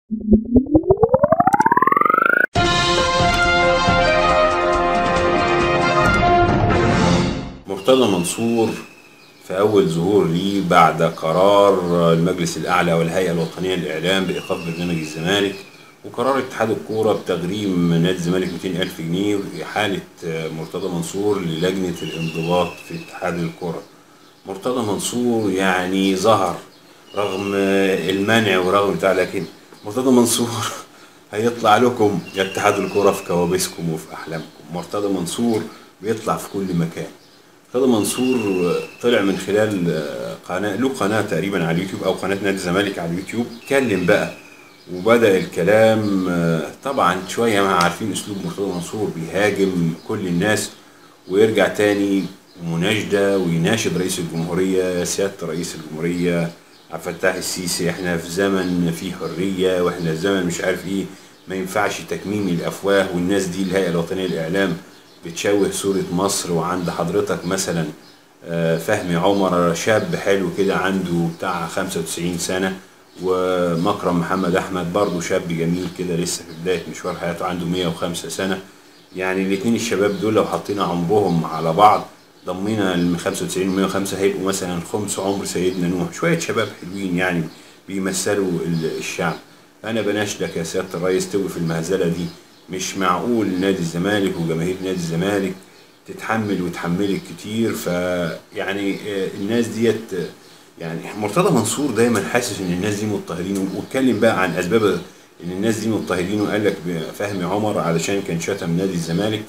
مرتضى منصور في أول ظهور ليه بعد قرار المجلس الأعلى والهيئة الوطنية للإعلام بإيقاف برنامج الزمالك وقرار اتحاد الكورة بتغريم نادي الزمالك 200 ألف جنيه وإحالة مرتضى منصور للجنة الانضباط في اتحاد الكورة مرتضى منصور يعني ظهر رغم المنع ورغم بتاع لكن مرتضى منصور هيطلع لكم يا اتحاد الكورة في كوابيسكم وفي أحلامكم مرتضى منصور بيطلع في كل مكان مرتضى منصور طلع من خلال قناة له قناة تقريبا على اليوتيوب أو قناة نادي الزمالك على اليوتيوب اتكلم بقى وبدأ الكلام طبعا شوية ما عارفين أسلوب مرتضى منصور بيهاجم كل الناس ويرجع تاني مناشدة ويناشد رئيس الجمهورية سيادة رئيس الجمهورية عبد الفتاح السيسي احنا في زمن فيه حرية واحنا في زمن مش عارف ايه ما ينفعش تكميم الأفواه والناس دي الهيئة الوطنية للإعلام بتشوه صورة مصر وعند حضرتك مثلا فهمي عمر شاب حلو كده عنده بتاع 95 سنة ومكرم محمد أحمد برضه شاب جميل كده لسه في بداية مشوار حياته عنده 105 سنة يعني الاتنين الشباب دول لو حطينا عمرهم على بعض ضمينا ال 95 و 105 هيبقوا مثلا خمس عمر سيدنا نوح شوية شباب حلوين يعني بيمثلوا الشعب أنا بناشدك يا سيادة الرئيس توقف المهزلة دي مش معقول نادي الزمالك وجماهير نادي الزمالك تتحمل وتحملك كتير فيعني الناس ديت يعني مرتضى منصور دايما حاسس ان الناس دي مضطهدين واتكلم بقى عن اسباب ان الناس دي مضطهدين وقال لك فهمي عمر علشان كان شتم نادي الزمالك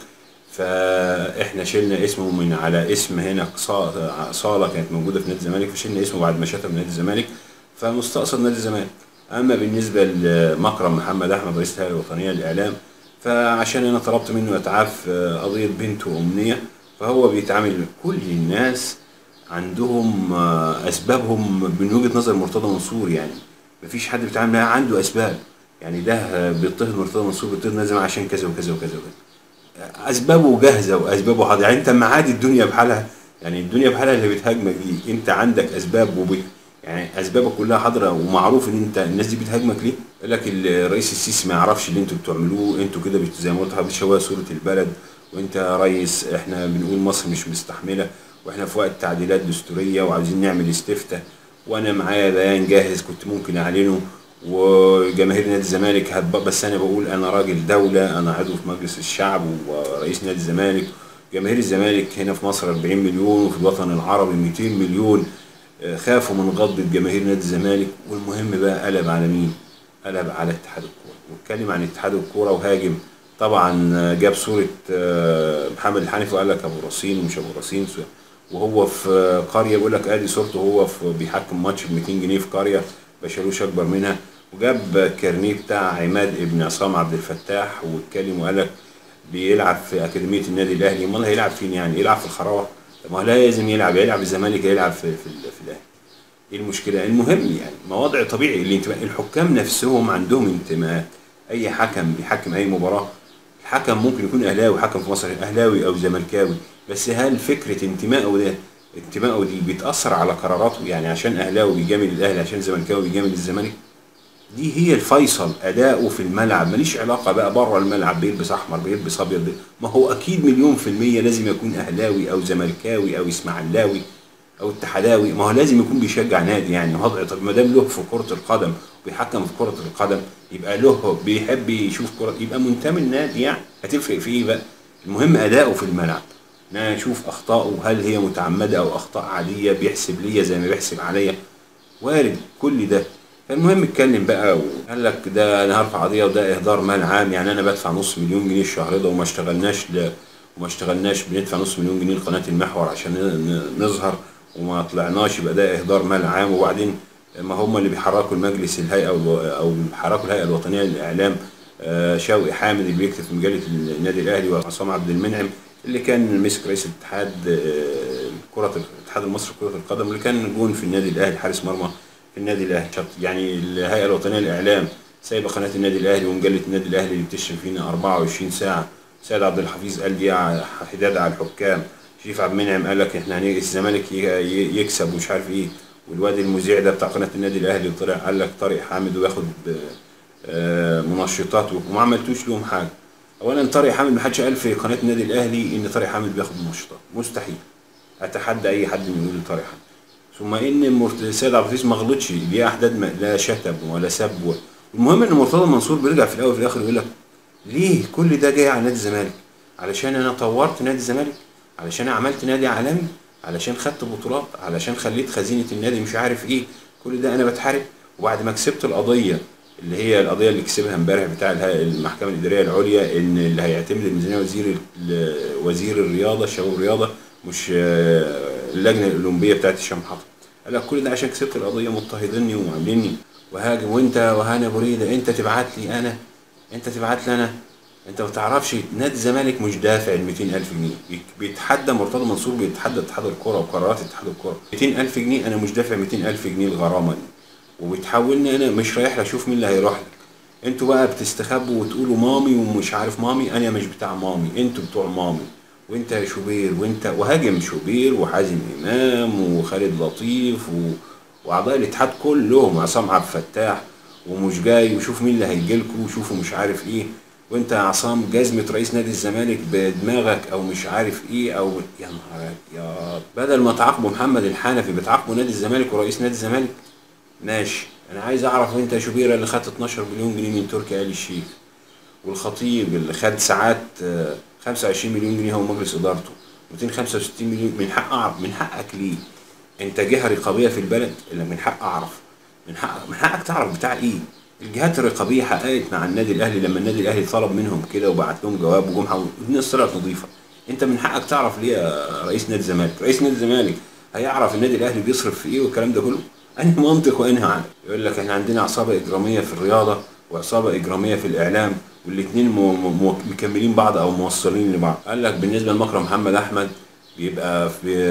فاحنا شلنا اسمه من على اسم هنا صاله كانت موجوده في نادي الزمالك فشلنا اسمه بعد ما شتم نادي الزمالك فمستقصد نادي الزمالك اما بالنسبه لمكرم محمد احمد رئيس الهيئه الوطنيه للاعلام فعشان انا طلبت منه اتعاف قضيه بنته امنيه فهو بيتعامل كل الناس عندهم اسبابهم من وجهه نظر مرتضى منصور يعني مفيش حد بيتعامل معاه عنده اسباب يعني ده بيضطهد مرتضى منصور بيضطهد لازم عشان كذا وكذا وكذا وكذا اسبابه جاهزه واسبابه حاضره يعني انت معادي الدنيا بحالها يعني الدنيا بحالها اللي بتهاجمك دي انت عندك اسباب وبي يعني اسبابك كلها حاضره ومعروف ان انت الناس دي بتهاجمك ليه؟ يقول لك الرئيس السيسي ما يعرفش اللي انتوا بتعملوه انتوا كده زي ما قلت بتشوه صوره البلد وانت يا ريس احنا بنقول مصر مش مستحمله واحنا في وقت تعديلات دستوريه وعاوزين نعمل استفتاء وانا معايا بيان جاهز كنت ممكن اعلنه وجماهير نادي الزمالك هتبقى بس انا بقول انا راجل دوله انا عضو في مجلس الشعب ورئيس نادي الزمالك جماهير الزمالك هنا في مصر 40 مليون وفي الوطن العربي 200 مليون خافوا من غضبة جماهير نادي الزمالك والمهم بقى قلب على مين؟ قلب على اتحاد الكوره واتكلم عن اتحاد الكوره وهاجم طبعا جاب صوره محمد الحنفي وقال لك ابو رصين ومش ابو رصين وهو في قريه بيقول لك ادي صورته هو في بيحكم ماتش ب 200 جنيه في قريه بشالوش اكبر منها وجاب كارنيه بتاع عماد ابن عصام عبد الفتاح واتكلم وقال لك بيلعب في اكاديميه النادي الاهلي امال هيلعب فين يعني يلعب في الخراوه ما هو لازم يلعب يلعب الزمالك يلعب في في, في الاهلي ايه المشكله المهم يعني ما وضع طبيعي الانتماء الحكام نفسهم عندهم انتماءات اي حكم بيحكم اي مباراه الحكم ممكن يكون اهلاوي حكم في مصر اهلاوي او زملكاوي بس هل فكره انتمائه ده انتمائه دي بتاثر على قراراته يعني عشان اهلاوي بيجامل الاهلي عشان زملكاوي بيجامل الزمالك دي هي الفيصل اداؤه في الملعب ماليش علاقه بقى بره الملعب بيلبس احمر بيلبس ابيض ما هو اكيد مليون في الميه لازم يكون اهلاوي او زملكاوي او اسماعيلاوي او اتحداوي ما هو لازم يكون بيشجع نادي يعني وضع طب ما دام له في كره القدم وبيحكم في كره القدم يبقى له بيحب يشوف كره يبقى منتمي للنادي يعني هتفرق في ايه بقى المهم اداؤه في الملعب نشوف اخطائه هل هي متعمده او اخطاء عاديه بيحسب ليا زي ما بيحسب عليا وارد كل ده فالمهم اتكلم بقى وقال لك ده انا هرفع قضيه وده اهدار مال عام يعني انا بدفع نص مليون جنيه الشهر ده وما اشتغلناش ل... وما اشتغلناش بندفع نص مليون جنيه لقناه المحور عشان نظهر وما طلعناش يبقى ده اهدار مال عام وبعدين ما هم اللي بيحركوا المجلس الهيئه او بيحركوا الهيئه الوطنيه للاعلام شوقي حامد اللي بيكتب في مجله النادي الاهلي وعصام عبد المنعم اللي كان مسك رئيس الاتحاد كره الاتحاد المصري لكره القدم اللي كان جون في النادي الاهلي حارس مرمى في النادي الاهلي يعني الهيئه الوطنيه للاعلام سايبه قناه النادي الاهلي ومجله النادي الاهلي اللي بتشتم فينا 24 ساعه سيد عبد الحفيظ قال دي حداد على الحكام شريف عبد المنعم قال لك احنا هنيجي الزمالك يكسب ومش عارف ايه والواد المذيع ده بتاع قناه النادي الاهلي طلع قال لك طارق حامد وياخد آه، منشطات وما عملتوش لهم حاجه اولا طارق حامد ما حدش قال في قناه النادي الاهلي ان طارق حامد بياخد منشطات مستحيل اتحدى اي حد انه يقول لطارق حامد ثم ان مرت- السيد عبد العزيز ما غلطش ليه احداد ما- لا شتم ولا سب و- المهم ان مرتضى منصور بيرجع في الاول وفي الاخر يقول لك ليه كل ده جاي على نادي الزمالك علشان انا طورت نادي الزمالك علشان أنا عملت نادي عالمي علشان خدت بطولات علشان خليت خزينه النادي مش عارف ايه كل ده انا بتحارب وبعد ما كسبت القضيه اللي هي القضيه اللي كسبها امبارح بتاع الها- المحكمه الاداريه العليا ان اللي هيعتمد الميزانيه وزير ال- وزير الرياضه الشباب والرياضه مش آه، اللجنه الاولمبيه بتاعت هشام حطب قال لك كل ده عشان كسبت القضيه مضطهديني وعامليني وهاجم وانت وهاني ابو ريده انت تبعت لي انا انت تبعت لي انا انت ما تعرفش نادي الزمالك مش دافع ال 200000 جنيه بيت- بيتحدى مرتضى منصور بيتحدى اتحاد الكره وقرارات اتحاد الكره 200000 جنيه انا مش دافع 200000 جنيه الغرامه دي وبتحولني انا مش رايح اشوف مين اللي هيروح لك انتوا بقى بتستخبوا وتقولوا مامي ومش عارف مامي انا مش بتاع مامي انتوا بتوع مامي وانت يا شوبير وانت وهاجم شوبير وحازم امام وخالد لطيف و... واعضاء الاتحاد كلهم عصام عبد الفتاح ومش جاي وشوف مين اللي هيجيلكوا وشوفوا مش عارف ايه وانت يا عصام جزمة رئيس نادي الزمالك بدماغك او مش عارف ايه او يا نهار ابيض بدل ما تعاقبوا محمد الحنفي بتعاقبوا نادي الزمالك ورئيس نادي الزمالك ماشي انا عايز اعرف انت يا شوبير اللي خدت 12 مليون جنيه من تركي آل الشيخ والخطيب اللي خد ساعات آه، 25 مليون جنيه هو مجلس ادارته 265 مليون من حق اعرف من حقك ليه انت جهه رقابيه في البلد اللي من حق اعرف من حق من حقك تعرف بتاع ايه الجهات الرقابيه حققت مع النادي الاهلي لما النادي الاهلي طلب منهم كده وبعت لهم جواب وجم حاولوا الناس طلعت نظيفه انت من حقك تعرف ليه يا رئيس نادي الزمالك رئيس نادي الزمالك هيعرف النادي الاهلي بيصرف في ايه والكلام ده كله انهي منطق وانهي عقل يقول لك احنا عندنا عصابه اجراميه في الرياضه وعصابه اجراميه في الاعلام والاثنين مكملين بعض او موصلين لبعض قال لك بالنسبه لمكرم محمد احمد بيبقى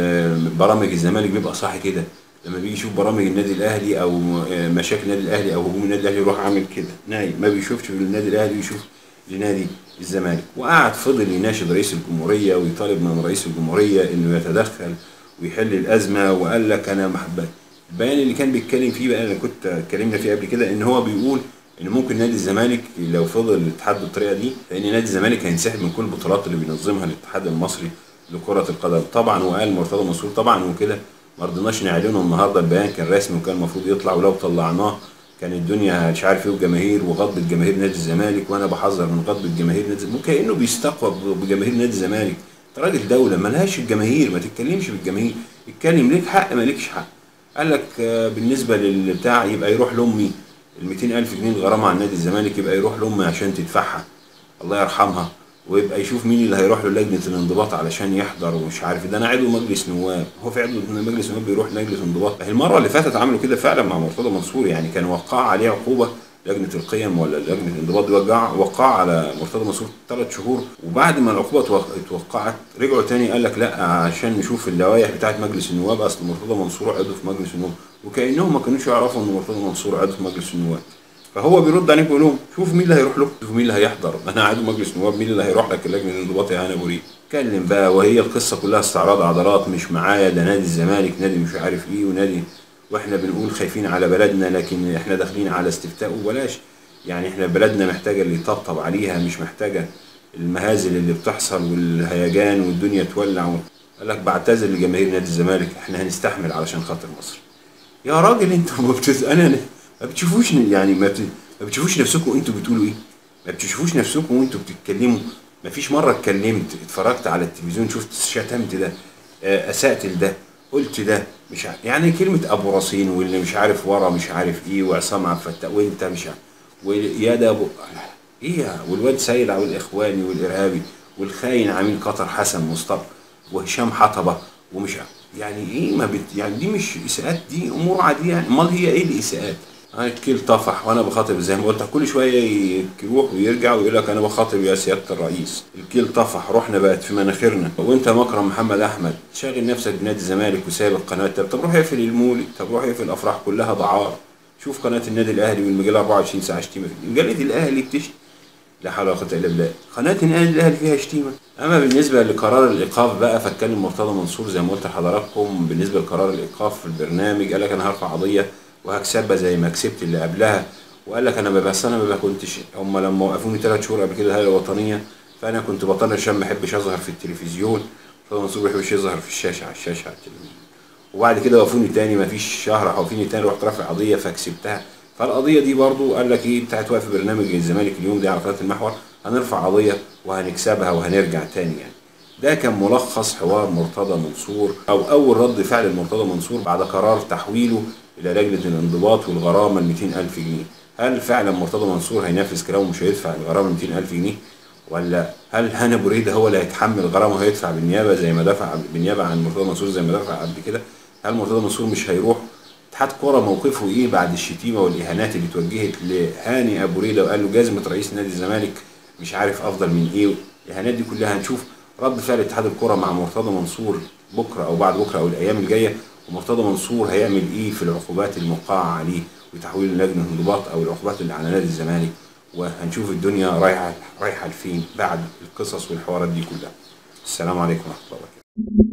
في برامج الزمالك بيبقى صح كده لما بيجي يشوف برامج النادي الاهلي او مشاكل النادي الاهلي او هجوم النادي الاهلي يروح عامل كده نايم ما بيشوفش في النادي الاهلي يشوف لنادي الزمالك وقعد فضل يناشد رئيس الجمهوريه ويطالب من رئيس الجمهوريه انه يتدخل ويحل الازمه وقال لك انا محبه البيان اللي كان بيتكلم فيه بقى انا كنت اتكلمنا فيه قبل كده ان هو بيقول ان ممكن نادي الزمالك لو فضل الاتحاد بالطريقه دي فان نادي الزمالك هينسحب من كل البطولات اللي بينظمها الاتحاد المصري لكره القدم طبعا وقال مرتضى منصور طبعا وكده ما رضيناش نعلنه النهارده البيان كان رسمي وكان المفروض يطلع ولو طلعناه كان الدنيا مش عارف ايه وجماهير وغضبة جماهير نادي الزمالك وانا بحذر من غضبة جماهير نادي الزمالك كانه بيستقوى بجماهير نادي الزمالك انت راجل دوله ملهاش الجماهير ما تتكلمش بالجماهير اتكلم ليك حق مالكش حق قال لك آه، بالنسبه للبتاع يبقى يروح لامي ال 200000 جنيه الغرامه عن نادي الزمالك يبقى يروح لامي عشان تدفعها الله يرحمها ويبقى يشوف مين اللي هيروح له لجنه الانضباط علشان يحضر ومش عارف ده انا عضو مجلس نواب هو في عضو مجلس نواب بيروح لجنه انضباط هي المره اللي فاتت عملوا كده فعلا مع مرتضى منصور يعني كان وقع عليه عقوبه لجنه القيم ولا لجنه الانضباط دي وقع وقع على مرتضى منصور ثلاث شهور وبعد ما العقوبه توق- اتوقعت رجعوا تاني قال لك لا عشان نشوف اللوائح بتاعت مجلس النواب اصل مرتضى منصور عضو في مجلس النواب وكانهم ما كانوش يعرفوا ان مرتضى منصور عضو في مجلس النواب فهو بيرد عليهم بيقول لهم شوف مين اللي هيروح له شوف مين اللي هيحضر انا عضو مجلس نواب مين اللي هيروح لك لجنه الانضباط يا هاني ابو ريد اتكلم بقى وهي القصه كلها استعراض عضلات مش معايا ده نادي الزمالك نادي مش عارف ايه ونادي واحنا بنقول خايفين على بلدنا لكن احنا داخلين على استفتاء وبلاش يعني احنا بلدنا محتاجه اللي يطبطب عليها مش محتاجه المهازل اللي بتحصل والهيجان والدنيا تولع و... قال لك بعتذر لجماهير نادي الزمالك احنا هنستحمل علشان خاطر مصر يا راجل انتوا ما بتز... انا ما بتشوفوش يعني ما, بت... ما بتشوفوش نفسكم انتوا بتقولوا ايه ما بتشوفوش نفسكم وانتوا بتتكلموا ما فيش مره اتكلمت اتفرجت على التلفزيون شفت شتمت ده آه، اسأت لده قلت ده مش عارف يعني كلمه ابو رصين واللي مش عارف ورا مش عارف ايه وعصام عبد الفتاح وانت مش عارف ويا ده ابو ايه يا- والواد سيد والاخواني والارهابي والخاين عميل قطر حسن مصطفى وهشام حطبه ومش عارف يعني ايه ما بت يعني دي مش اساءات دي امور عاديه يعني امال هي ايه الاساءات؟ انا الكيل طفح وانا بخاطب زي ما قلت كل شويه يروح ويرجع ويقول لك انا بخاطب يا سياده الرئيس الكيل طفح روحنا بقت في مناخيرنا وانت مكرم محمد احمد شاغل نفسك بنادي الزمالك وسايب القناه طب طب روح اقفل المولد طب روح اقفل الافراح كلها دعاره شوف قناه النادي الاهلي والمجله 24 ساعه شتيمه مجله الاهلي بتشتم لا حول ولا قوه الا بالله قناه النادي الاهلي فيها شتيمه اما بالنسبه لقرار الايقاف بقى فاتكلم مرتضى منصور زي ما قلت لحضراتكم بالنسبه لقرار الايقاف في البرنامج قال لك انا هرفع قضيه وهكسبها زي ما كسبت اللي قبلها وقال لك انا بس انا ما كنتش هم لما وقفوني ثلاث شهور قبل كده الهيئه الوطنيه فانا كنت بطل عشان ما احبش اظهر في التلفزيون مرتضى منصور ما بيحبش يظهر في الشاشه على الشاشه على التلفزيون وبعد كده وقفوني تاني ما فيش شهر وقفوني تاني رحت رافع قضيه فكسبتها فالقضيه دي برضو قال لك ايه بتاعت وقف برنامج الزمالك اليوم دي على قناه المحور هنرفع قضيه وهنكسبها وهنرجع تاني يعني ده كان ملخص حوار مرتضى منصور او اول رد فعل مرتضى منصور بعد قرار تحويله الى لجنه الانضباط والغرامه ال 200000 جنيه هل فعلا مرتضى منصور هينفذ كلامه مش هيدفع الغرامه 200000 جنيه ولا هل هاني ابو ريده هو اللي هيتحمل الغرامه وهيدفع بالنيابه زي ما دفع بالنيابه عن مرتضى منصور زي ما دفع قبل كده هل مرتضى منصور مش هيروح اتحاد كوره موقفه ايه بعد الشتيمه والاهانات اللي اتوجهت لهاني ابو ريده وقال له جزمه رئيس نادي الزمالك مش عارف افضل من ايه الاهانات دي كلها هنشوف رد فعل اتحاد الكوره مع مرتضى منصور بكره او بعد بكره او الايام الجايه ومرتضى منصور هيعمل ايه في العقوبات الموقعه عليه وتحويل لجنه انضباط او العقوبات اللي على نادي الزمالك وهنشوف الدنيا رايحه رايحه لفين بعد القصص والحوارات دي كلها السلام عليكم ورحمه الله وبركاته